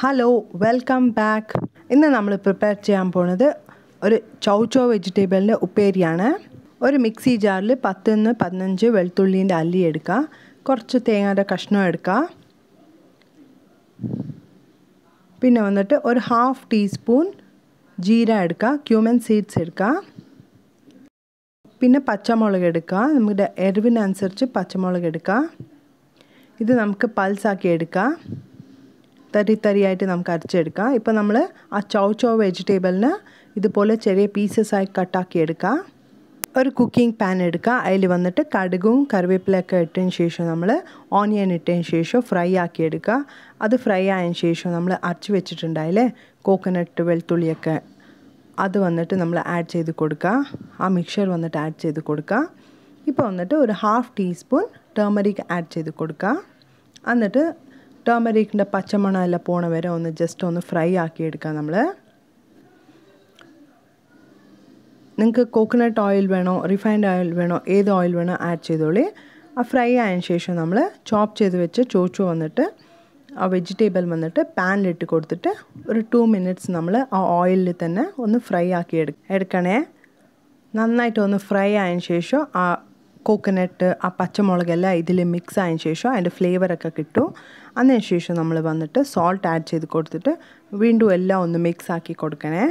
hello welcome back ഇന്ന് നമ്മൾ prepare ചെയ്യാൻ പോണത് ഒരു ചൗച്ചോ വെജിറ്റബിളിൻ്റെ ഉപ്പേരിയാണ് ഒരു മിക്സി ജാറിൽ പത്തുനിന്ന് പതിനഞ്ച് വെളുത്തുള്ളീൻ്റെ അല്ലി എടുക്കുക കുറച്ച് തേങ്ങയുടെ കഷ്ണം എടുക്കുക പിന്നെ വന്നിട്ട് ഒരു ഹാഫ് ടീസ്പൂൺ ജീര എടുക്കുക ക്യൂമൻ സീഡ്സ് എടുക്കുക പിന്നെ പച്ചമുളക് എടുക്കുക നമ്മുടെ എരിവിനനുസരിച്ച് പച്ചമുളക് എടുക്കുക ഇത് നമുക്ക് പൾസാക്കി എടുക്കാം തരി തരിയായിട്ട് നമുക്ക് അരച്ചെടുക്കാം ഇപ്പോൾ നമ്മൾ ആ ചൗ ചൗ വെജിറ്റബിളിന് ഇതുപോലെ ചെറിയ പീസസ് ആയി കട്ടാക്കി എടുക്കാം ഒരു കുക്കിംഗ് പാൻ എടുക്കുക അതിൽ വന്നിട്ട് കടുകും കറിവേപ്പിലൊക്കെ ഇട്ടതിന് ശേഷം നമ്മൾ ഓണിയൻ ഇട്ടതിന് ശേഷം ഫ്രൈ ആക്കി എടുക്കുക അത് ഫ്രൈ ആയതിന് ശേഷം നമ്മൾ അരച്ച് വെച്ചിട്ടുണ്ടായില്ലേ കോക്കനട്ട് വെളുത്തുള്ളിയൊക്കെ അത് വന്നിട്ട് നമ്മൾ ആഡ് ചെയ്ത് കൊടുക്കുക ആ മിക്സർ വന്നിട്ട് ആഡ് ചെയ്ത് കൊടുക്കുക ഇപ്പോൾ വന്നിട്ട് ഒരു ഹാഫ് ടീസ്പൂൺ ടേമറിക് ആഡ് ചെയ്ത് കൊടുക്കുക എന്നിട്ട് ടേമറിക്കിൻ്റെ പച്ചമണം എല്ലാം പോണ വരെ ഒന്ന് ജസ്റ്റ് ഒന്ന് ഫ്രൈ ആക്കി എടുക്കുക നമ്മൾ നിങ്ങൾക്ക് കോക്കനട്ട് ഓയിൽ വേണോ റിഫൈൻഡ് ഓയിൽ വേണോ ഏത് ഓയിൽ വേണോ ആഡ് ചെയ്തോളി ആ ഫ്രൈ ആയതിനു ശേഷം നമ്മൾ ചോപ്പ് ചെയ്ത് വെച്ച് ചോച്ചു വന്നിട്ട് ആ വെജിറ്റബിൾ വന്നിട്ട് പാനിലിട്ട് കൊടുത്തിട്ട് ഒരു ടു മിനിറ്റ്സ് നമ്മൾ ആ ഓയിലിൽ തന്നെ ഒന്ന് ഫ്രൈ ആക്കി എടു എടുക്കണേ നന്നായിട്ട് ഒന്ന് ഫ്രൈ ആയതിനു ശേഷം ആ കോക്കനട്ട് ആ പച്ചമുളകെല്ലാം ഇതിൽ മിക്സ് ആയതിനു ശേഷം അതിൻ്റെ ഫ്ലേവറൊക്കെ കിട്ടും അതിന് ശേഷം നമ്മൾ വന്നിട്ട് സോൾട്ട് ആഡ് ചെയ്ത് കൊടുത്തിട്ട് വീണ്ടും എല്ലാം ഒന്ന് മിക്സ് ആക്കി കൊടുക്കണേ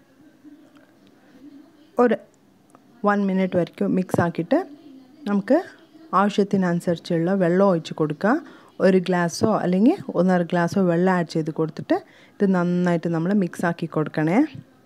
ഒരു വൺ മിനിറ്റ് വരയ്ക്കും മിക്സ് ആക്കിയിട്ട് നമുക്ക് ആവശ്യത്തിനനുസരിച്ചുള്ള വെള്ളം ഒഴിച്ച് കൊടുക്കുക ഒരു ഗ്ലാസ്സോ അല്ലെങ്കിൽ ഒന്നര ഗ്ലാസ്സോ വെള്ളം ആഡ് ചെയ്ത് കൊടുത്തിട്ട് ഇത് നന്നായിട്ട് നമ്മൾ മിക്സ് ആക്കി കൊടുക്കണേ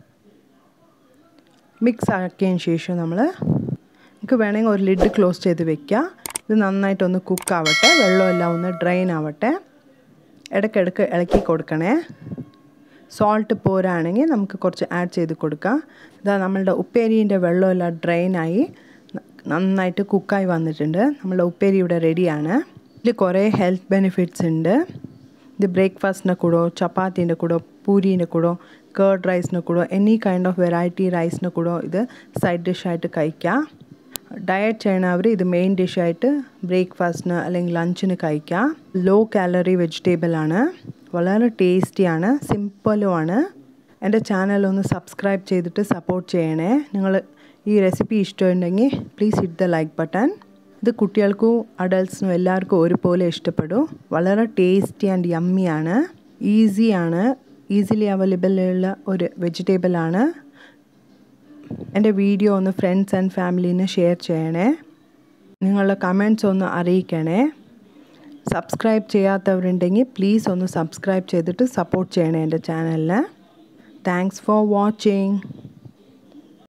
മിക്സ് ആക്കിയതിന് ശേഷം നമ്മൾ നമുക്ക് വേണമെങ്കിൽ ഒരു ലിഡ് ക്ലോസ് ചെയ്ത് വെക്കുക ഇത് നന്നായിട്ടൊന്ന് കുക്ക് ആവട്ടെ വെള്ളമെല്ലാം ഒന്ന് ഡ്രെയിൻ ആവട്ടെ ഇടയ്ക്കിടയ്ക്ക് ഇളക്കി കൊടുക്കണേ സോൾട്ട് പോരാണെങ്കിൽ നമുക്ക് കുറച്ച് ആഡ് ചെയ്ത് കൊടുക്കാം ഇതാ നമ്മളുടെ ഉപ്പേരീൻ്റെ വെള്ളമെല്ലാം ഡ്രെയിനായി നന്നായിട്ട് കുക്കായി വന്നിട്ടുണ്ട് നമ്മളുടെ ഉപ്പേരി ഇവിടെ റെഡിയാണ് ഇതിൽ കുറേ ഹെൽത്ത് ബെനിഫിറ്റ്സ് ഉണ്ട് ഇത് ബ്രേക്ക്ഫാസ്റ്റിൻ്റെ കൂടോ ചപ്പാത്തീൻ്റെ കൂടോ പൂരീൻ്റെ കൂടോ കേർഡ് റൈസിൻ്റെ കൂടോ എനി കൈൻഡ് ഓഫ് വെറൈറ്റി റൈസിൻ്റെ കൂടോ ഇത് സൈഡ് ഡിഷായിട്ട് കഴിക്കാം ഡയറ്റ് ചെയ്യണവർ ഇത് മെയിൻ ഡിഷായിട്ട് ബ്രേക്ക്ഫാസ്റ്റിന് അല്ലെങ്കിൽ ലഞ്ചിന് കഴിക്കാം ലോ കാലറി വെജിറ്റബിൾ ആണ് വളരെ ടേസ്റ്റിയാണ് സിമ്പിളുമാണ് എൻ്റെ ചാനൽ ഒന്ന് സബ്സ്ക്രൈബ് ചെയ്തിട്ട് സപ്പോർട്ട് ചെയ്യണേ നിങ്ങൾ ഈ റെസിപ്പി ഇഷ്ടമുണ്ടെങ്കിൽ please hit the like button ഇത് കുട്ടികൾക്കും അഡൾട്ട്സിനും എല്ലാവർക്കും ഒരുപോലെ ഇഷ്ടപ്പെടും വളരെ ടേസ്റ്റി ആൻഡ് യമ്മിയാണ് ഈസിയാണ് ഈസിലി അവൈലബിൾ ഉള്ള ഒരു വെജിറ്റബിളാണ് എൻ്റെ വീഡിയോ ഒന്ന് ഫ്രണ്ട്സ് ആൻഡ് ഫാമിലീന് ഷെയർ ചെയ്യണേ നിങ്ങളുടെ കമൻറ്റ്സ് ഒന്ന് അറിയിക്കണേ സബ്സ്ക്രൈബ് ചെയ്യാത്തവരുണ്ടെങ്കിൽ പ്ലീസ് ഒന്ന് സബ്സ്ക്രൈബ് ചെയ്തിട്ട് സപ്പോർട്ട് ചെയ്യണേ എൻ്റെ ചാനലിന് താങ്ക്സ് ഫോർ വാച്ചിങ്